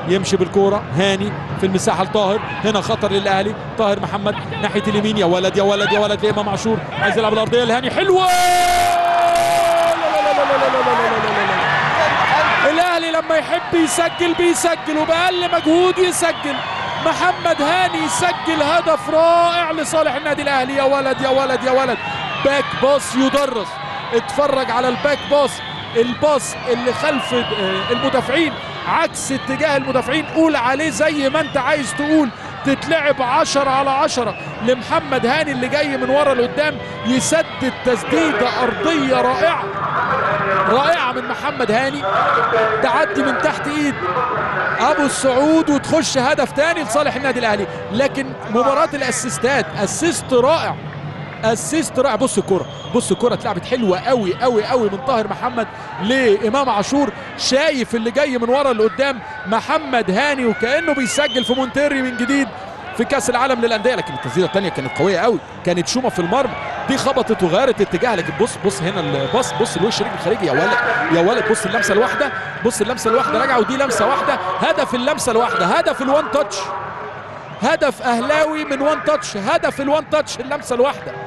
يمشي بالكوره هاني في المساحه لطاهر هنا خطر للاهلي طاهر محمد ناحيه اليمين يا ولد يا ولد يا ولد لامام عاشور عايز يلعب الارضيه لهاني حلوه الاهلي لما يحب يسجل بيسجل وباقل مجهود يسجل محمد هاني يسجل هدف رائع لصالح النادي الاهلي يا ولد يا ولد يا ولد باك باص يدرس اتفرج على الباك باص الباص اللي خلف المدافعين عكس اتجاه المدافعين قول عليه زي ما انت عايز تقول تتلعب عشرة على عشرة لمحمد هاني اللي جاي من ورا لقدام يسدد تسديدة أرضية رائعة رائعة من محمد هاني تعدي من تحت ايد ابو السعود وتخش هدف تاني لصالح النادي الاهلي لكن مباراة الاسيستات اسيست رائع اسيست رائع بص الكرة بص الكرة اتلعبت حلوة قوي قوي قوي من طاهر محمد لامام عاشور شايف اللي جاي من ورا لقدام محمد هاني وكانه بيسجل في مونتيري من جديد في كاس العالم للانديه لكن التسديده الثانيه كانت قويه قوي كانت شومه في المرمى دي خبطت وغيرت اتجاهها لكن بص بص هنا الباص بص الوش رجل الخارجي يا ولد يا ولد بص اللمسه الواحده بص اللمسه الواحده راجعه ودي لمسه واحده هدف اللمسه الواحده هدف الوان تاتش هدف اهلاوي من وان تاتش هدف الوان تاتش اللمسه الواحده